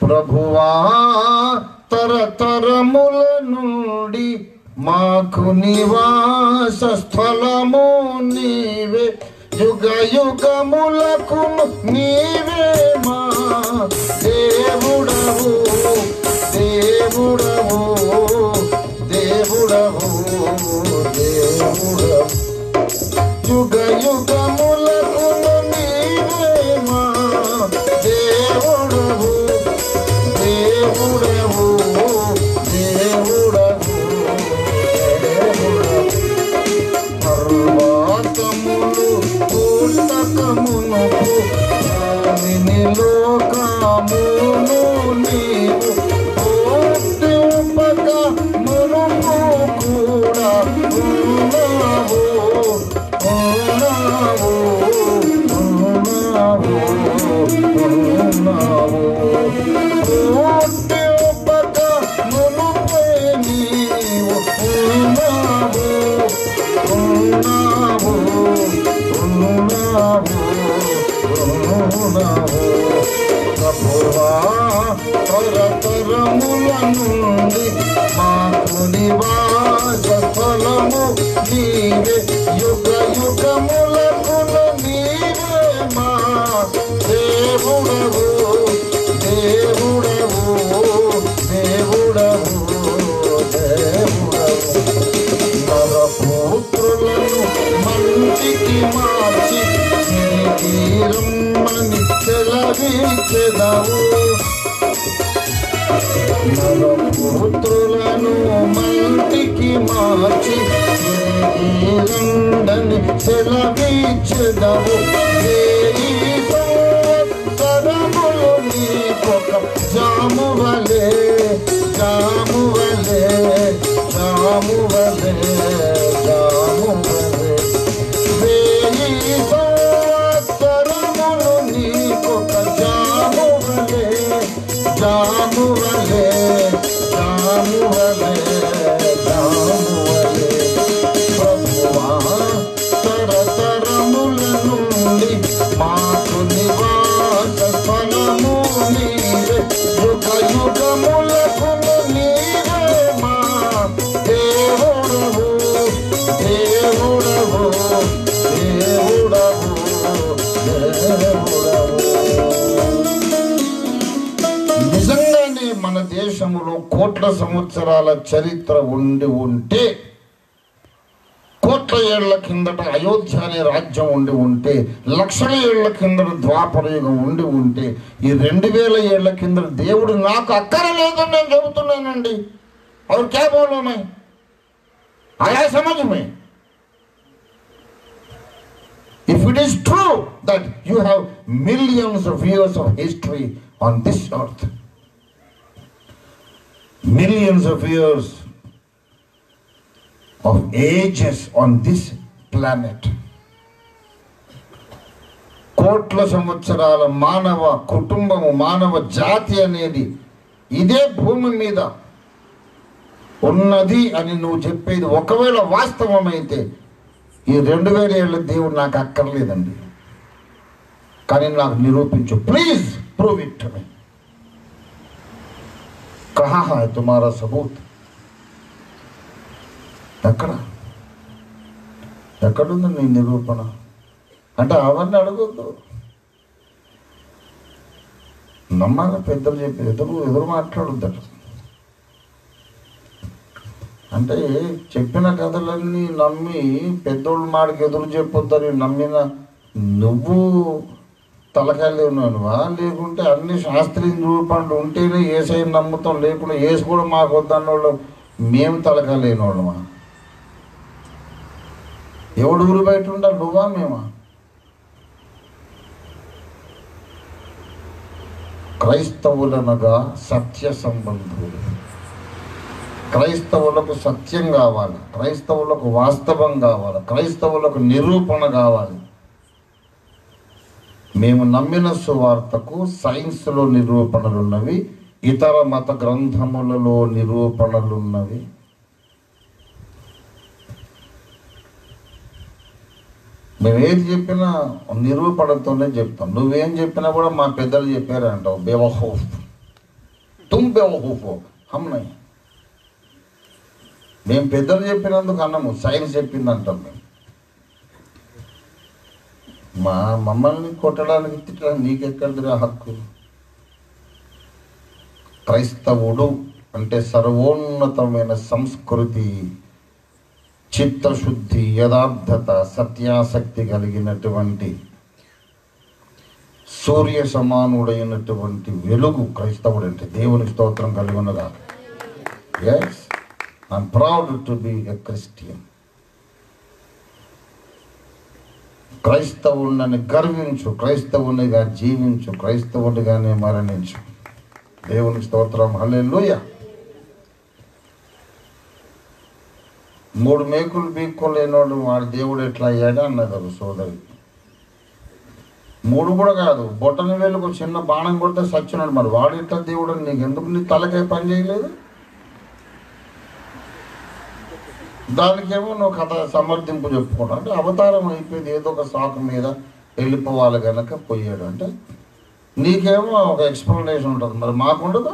ప్రభువా తరతరముల నుండి మాకు నివాస స్థలము నీవే యుగ యుగములకు నీవే మా దేవుడవు దేవుడవు దేవుడవు దేవుడవు యుగ యుగములకు నీవే మా దేవుడవు దేవుడవు దేవుడవు దేవుడవు పర్వతములు పుస్తకమును భూమిని లోకమును నీవు పూర్తింపక మునుపు కూడా ఉన్నావు ఉన్నావు ఉన్నావు ఉన్నావు పూర్తింపక మునుపే నీవు ఉన్నావు ఉన్నావు ఉన్నావు ఉన్నావు ప్రభువా తరతరముల నుండి మాకు నివాస స్థలము నీవే యుగ యుగములకు నీవే మా దేవుడవు దేవుడవు దేవుడవు దేవుడవు నరపుత్రులను మంటికి మార్చి రమ్మని సెలవించెదవు నరపుత్రులను మంటికి మార్చి రండని సెలవించెదవు వేయి సంవత్సరములు నీకొక జామువలే జామువలే జామువలే జామువలే వేయి సంవత్సరములు నీకొక జామువలే జామువలే జామువలే జామువలే ప్రభువా తరతరముల నుండి మాకు నివాస స్థలము నీవే యుగ యుగములకు నీవే మా దేవుడవు దేవుడవు దేవుడవు దేవుడవు నిజంగానే మన దేశంలో కోట్ల సంవత్సరాల చరిత్ర ఉండి ఉంటే కోట్ల ఏళ్ల కిందట అయోధ్య అనే రాజ్యం ఉండి ఉంటే లక్షల ఏళ్ల కిందట ద్వాపర యుగం ఉండి ఉంటే ఈ రెండు వేల ఏళ్ల కిందట దేవుడు నాకు అక్కరలేదని నేను చెబుతున్నానండి और क्या बोलो मैं आया समझ में if it is true that you have millions of years of history on this earth millions of years of ages on this planet కోట్ల సంవత్సరాల మానవ కుటుంబము మానవ జాతి అనేది ఇదే భూమి మీద ఉన్నది అని నువ్వు చెప్పేది ఒకవేళ వాస్తవమైతే ఈ రెండు వేల ఏళ్ళ దేవుడు నాకు అక్కర్లేదండి కానీ నాకు నిరూపించు ప్లీజ్ ప్రూవ్ ఇట్ మీ కహా హై తుమారా సబూత్ ఎక్కడ ఎక్కడుంది నీ నిరూపణ అంటే అవన్నీ అడగొద్దు నమ్మాల పెద్దలు చెప్పి ఎదురు ఎదురు మాట్లాడొద్దట అంటే చెప్పిన కథలన్నీ నమ్మి పెద్దోళ్ళు మాడికి ఎదురు చెప్పొద్దని నమ్మిన నువ్వు తలకాయలు ఉన్నానువా లేకుంటే అన్ని శాస్త్రీయ రూపాలు ఉంటేనే ఏసై నమ్ముతాం లేకుండా ఏసు కూడా మాకు వద్దన్నోళ్ళు మేము తలకాయ లేనివాళ్ళమా ఎవడు ఊరు బయట ఉండాలి నువ్వా మేమా క్రైస్తవులనగా సత్య సంబంధులు క్రైస్తవులకు సత్యం కావాలి క్రైస్తవులకు వాస్తవం కావాలి క్రైస్తవులకు నిరూపణ కావాలి మేము నమ్మిన సువార్తకు సైన్స్లో నిరూపణలు ఉన్నవి ఇతర మత గ్రంథములలో నిరూపణలు ఉన్నవి మేము ఏది చెప్పినా నిరూపణతోనే చెప్తాం నువ్వేం చెప్పినా కూడా మా పెద్దలు చెప్పారు అంటావు బేవహోఫ్ తుమ్ బేవహూఫో హమ్ నై మేము పెద్దలు చెప్పినందుకు అన్నము సైన్స్ చెప్పింది అంటాం మేము మా మమ్మల్ని కొట్టడానికి తిట్టడానికి నీకెక్కడిదిరా హక్కు క్రైస్తవుడు అంటే సర్వోన్నతమైన సంస్కృతి చిత్తశుద్ధి యథార్థత సత్యాసక్తి కలిగినటువంటి సూర్య సమానుడైనటువంటి వెలుగు క్రైస్తవుడు అంటే దేవుని స్తోత్రం కలిగి ఉన్నదా yes I'm proud to be a Christian క్రైస్తవుడిని గర్వించు క్రైస్తవునిగా జీవించు క్రైస్తవుడిగానే మరణించు దేవునికి స్తోత్రం హల్లెలూయా మూడు మేకులు బీక్కోలేనోడు వాడు దేవుడు ఎట్లా అయ్యాడు అన్నది ఒక సోదరి మూడు కూడా కాదు బొట్టన వేలుకు చిన్న బాణం కొడితే సచ్చినాడు మరి వాడు ఎట్లా దేవుడు అని నీకు ఎందుకు నీ తలకే పని చేయలేదు దానికేమో నువ్వు కథ సమర్థింపు చెప్పుకోవడం అంటే అవతారం అయిపోయింది ఏదో ఒక సాకు మీద వెళ్ళిపోవాలి కనుక పోయాడు అంటే నీకేమో ఒక ఎక్స్ప్లెనేషన్ ఉంటుంది మరి మాకుండదు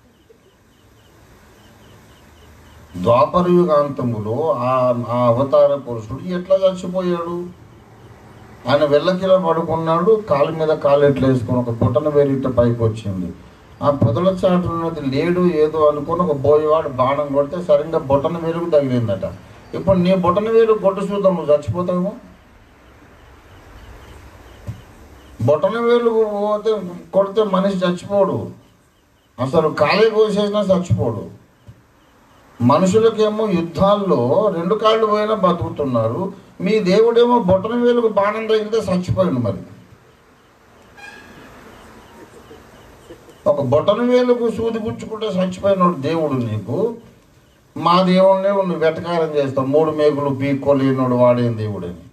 ద్వాపర యుగాంతములో ఆ ఆ అవతార పురుషుడు ఎట్లా చచ్చిపోయాడు ఆయన వెళ్ళకిలా పడుకున్నాడు కాలు మీద కాలు ఎట్లా వేసుకొని ఒక పుట్టన వేరిట పైకి వచ్చింది ఆ పొదల చాటు ఉన్నది లేడు ఏదో అనుకుని ఒక బోయవాడు బాణం కొడితే సరిగ్గా బొట్టన వేలుకు తగిలిందట ఇప్పుడు నీ బొట్టన వేలు కొట్టు చూద్దాం నువ్వు చచ్చిపోతావు బొట్టన వేలు పోతే కొడితే మనిషి చచ్చిపోడు అసలు కాలే కోసేసినా చచ్చిపోడు మనుషులకేమో యుద్ధాల్లో రెండు కాళ్ళు పోయినా బతుకుతున్నారు మీ దేవుడేమో బొట్టన వేలుకు బాణం తగిలితే చచ్చిపోయింది మరి ఒక బొట్టన వేలుకు సూది పుచ్చుకుంటే చచ్చిపోయినాడు దేవుడు నీకు మా దేవుడినే నువ్వు వెటకారం చేస్తావు మూడు మేకులు పీక్కోలేనోడు వాడేం దేవుడని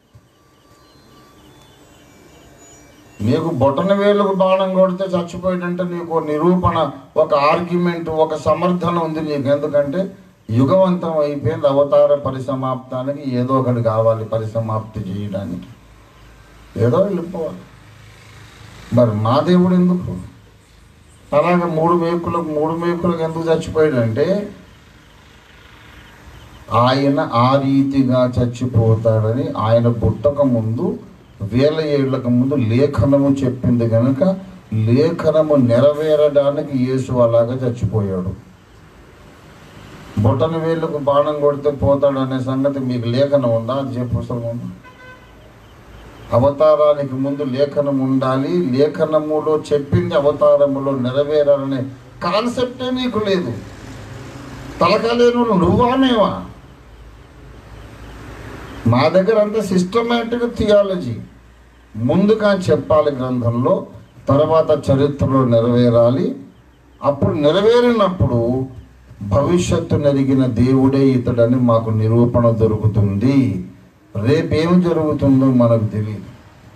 నీకు బొట్టన వేలుకు బాణం కొడితే చచ్చిపోయాడంటే నీకు ఒక నిరూపణ ఒక ఆర్గ్యుమెంట్ ఒక సమర్థన ఉంది నీకు ఎందుకంటే యుగవంతం అయిపోయింది అవతార పరిసమాప్తానికి ఏదో ఒకటి కావాలి పరిసమాప్తి చేయడానికి ఏదో వెళ్ళిపోవాలి మరి మా దేవుడు ఎందుకు అలాగే మూడు మేకులకు మూడు మేకులకు ఎందుకు చచ్చిపోయాడంటే ఆయన ఆ రీతిగా చచ్చిపోతాడని ఆయన పుట్టక ముందు వేల ఏళ్లకు ముందు లేఖనము చెప్పింది కనుక లేఖనము నెరవేరడానికి యేసు అలాగా చచ్చిపోయాడు బొట్టన వేళ్ళకు బాణం కొడితే పోతాడు అనే సంగతి మీకు లేఖనం ఉందా అది చెప్పు పుస్తకం అవతారానికి ముందు లేఖనం ఉండాలి లేఖనములో చెప్పింది అవతారములో నెరవేరాలనే కాన్సెప్టే నీకు లేదు తలకాలేను నువ్వా మేవా మా దగ్గర అంతా సిస్టమేటిక్ థియాలజీ ముందుగా చెప్పాలి గ్రంథంలో తర్వాత చరిత్రలో నెరవేరాలి అప్పుడు నెరవేరినప్పుడు భవిష్యత్తు నెరిగిన దేవుడే ఇతడని మాకు నిరూపణ దొరుకుతుంది రేపేం జరుగుతుందో మనకు తెలియదు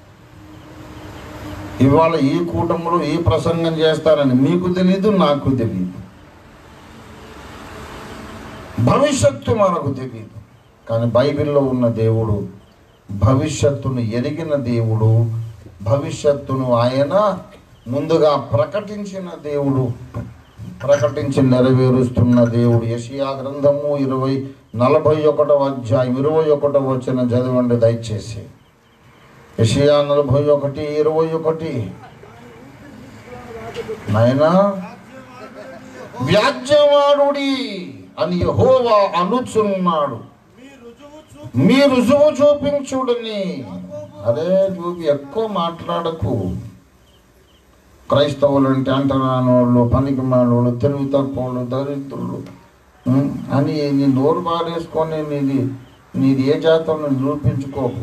ఇవాళ ఈ కూటమిలో ఈ ప్రసంగం చేస్తారని మీకు తెలీదు నాకు తెలియదు భవిష్యత్తు మనకు తెలియదు కానీ బైబిల్లో ఉన్న దేవుడు భవిష్యత్తును ఎరిగిన దేవుడు భవిష్యత్తును ఆయన ముందుగా ప్రకటించిన దేవుడు ప్రకటించి నెరవేరుస్తున్న దేవుడు యషియా గ్రంథము ఇరవై నలభై ఒకటవ అధ్యాయం ఇరవై ఒకటవ వచ్చిన చదవండి దయచేసి యషియా నలభై ఒకటి ఇరవై ఒకటి నాయనా వ్యాజ్యవాడుడి అని యెహోవా అనుచున్నాడు మీ రుజువు చూ మీ రుజువు చూపించుడని అదే చూపి ఎక్కువ మాట్లాడకు క్రైస్తవులు అంటే అంటరాని వాళ్ళు పనికి మాలోళ్ళు తెలివి తక్కువలు దరిద్రులు ఉం? అని నీ నోరు బారేసుకొని నీది నీది ఏ జాతం నిరూపించుకోకు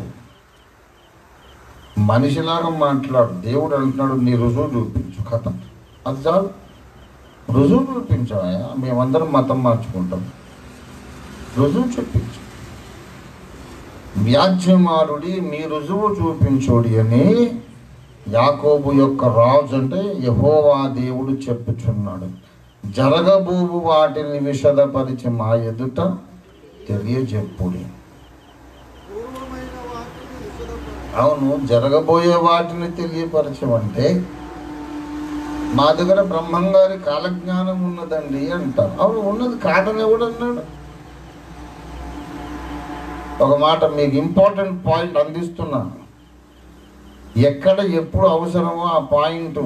మనిషిలాగా మాట్లాడు దేవుడు అంటున్నాడు నీ రుజువు చూపించు కథ అది చాలు రుజువు చూపించాయా మేమందరం మతం మార్చుకుంటాం రుజువు చూపించు వ్యాజ్యమారుడి మీ రుజువు చూపించోడి అని యాకోబు యొక్క రాజు అంటే యహోవా దేవుడు చెప్పుచున్నాడు జరగబోవు వాటిని విషదపరిచి మా ఎదుట తెలియజెప్పుడి పూర్వమైన వాటిని విశదపరచు. అవును జరగబోయే వాటిని తెలియపరచమంటే మా దగ్గర బ్రహ్మంగారి కాలజ్ఞానం ఉన్నదండి అంటారు అవును ఉన్నది కాదని ఎవడు అన్నాడు ఒక మాట మీకు ఇంపార్టెంట్ పాయింట్ అందిస్తున్నా ఎక్కడ ఎప్పుడు అవసరమో ఆ పాయింట్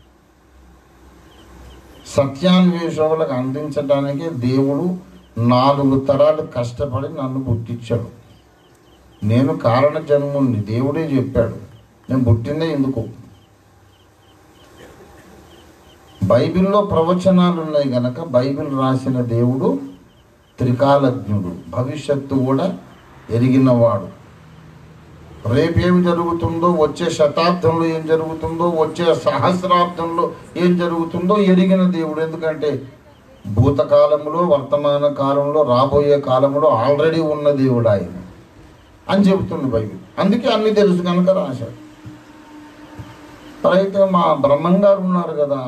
సత్యాన్వేషకులకు అందించడానికి దేవుడు నాలుగు తరాలు కష్టపడి నన్ను పుట్టించాడు నేను కారణ జన్ముణ్ణి దేవుడే చెప్పాడు నేను పుట్టిందే ఎందుకు బైబిల్లో ప్రవచనాలు ఉన్నాయి గనక బైబిల్ రాసిన దేవుడు త్రికాలజ్ఞుడు భవిష్యత్తు కూడా ఎరిగినవాడు రేపు ఏం జరుగుతుందో వచ్చే శతాబ్దంలో ఏం జరుగుతుందో వచ్చే సహస్రాబ్దంలో ఏం జరుగుతుందో ఎరిగిన దేవుడు ఎందుకంటే భూతకాలంలో వర్తమాన కాలంలో రాబోయే కాలంలో ఆల్రెడీ ఉన్న దేవుడు ఆయన అని చెబుతుంది బైబిల్ అందుకే అన్ని తెలుసు కనుక రాశాడు మరి అయితే మా బ్రహ్మంగారు ఉన్నారు కదా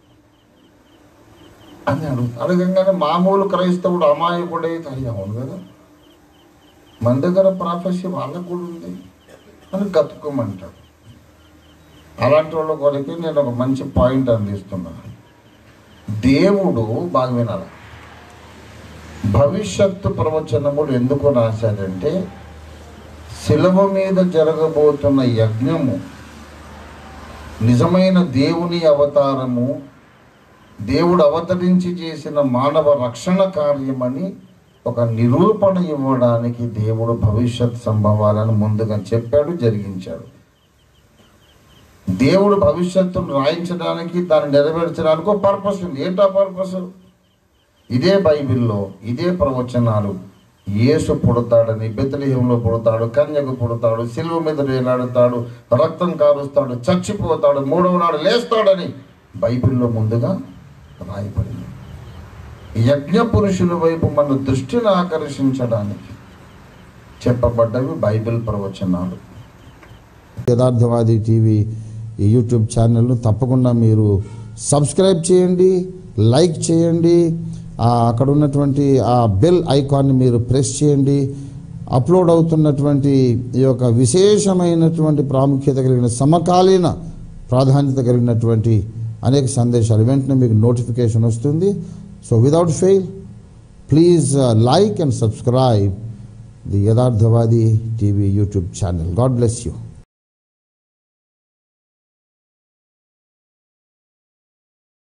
అని అడుగు అడగంగానే మామూలు క్రైస్తవుడు అమాయకుడైతే అయ్యి అవును కదా మన దగ్గర ప్రాఫెసీ వాళ్ళకు కూడా ఉంది అని గతుకోమంటాడు అలాంటి వాళ్ళ కొరకే నేను ఒక మంచి పాయింట్ అందిస్తున్నాను దేవుడు బాగా వినాలి భవిష్యత్తు ప్రవచనములు ఎందుకు రాశాడంటే శిలవ మీద జరగబోతున్న యజ్ఞము నిజమైన దేవుని అవతారము దేవుడు అవతరించి చేసిన మానవ రక్షణ కార్యమని ఒక నిరూపణ ఇవ్వడానికి దేవుడు భవిష్యత్ సంభవాలను ముందుగా చెప్పాడు జరిగించాడు దేవుడు భవిష్యత్తును రాయించడానికి దాన్ని నెరవేర్చడానికి ఒక పర్పస్ ఉంది ఏంటా పర్పస్ ఇదే బైబిల్లో ఇదే ప్రవచనాలు యేసు పుడతాడని బెత్తలేహంలో పుడతాడు కన్యకు పుడతాడు సిలువ మీద వేలాడుతాడు రక్తం కారుస్తాడు చచ్చిపోతాడు మూడవ నాడు లేస్తాడని బైబిల్లో ముందుగా రాయబడింది యజ్ఞ పురుషుల వైపు మన దృష్టిని ఆకర్షించడానికి చెప్పబడ్డవి బైబిల్ ప్రవచనాలు యథార్థవాది టీవీ ఈ యూట్యూబ్ ఛానల్ను తప్పకుండా మీరు సబ్స్క్రైబ్ చేయండి లైక్ చేయండి ఆ అక్కడ ఉన్నటువంటి ఆ బెల్ ఐకాన్ని మీరు ప్రెస్ చేయండి అప్లోడ్ అవుతున్నటువంటి ఈ యొక్క విశేషమైనటువంటి ప్రాముఖ్యత కలిగిన సమకాలీన ప్రాధాన్యత కలిగినటువంటి అనేక సందేశాలు వెంటనే మీకు నోటిఫికేషన్ వస్తుంది so without fail please like and subscribe the Yatharthavadi TV YouTube channel God bless you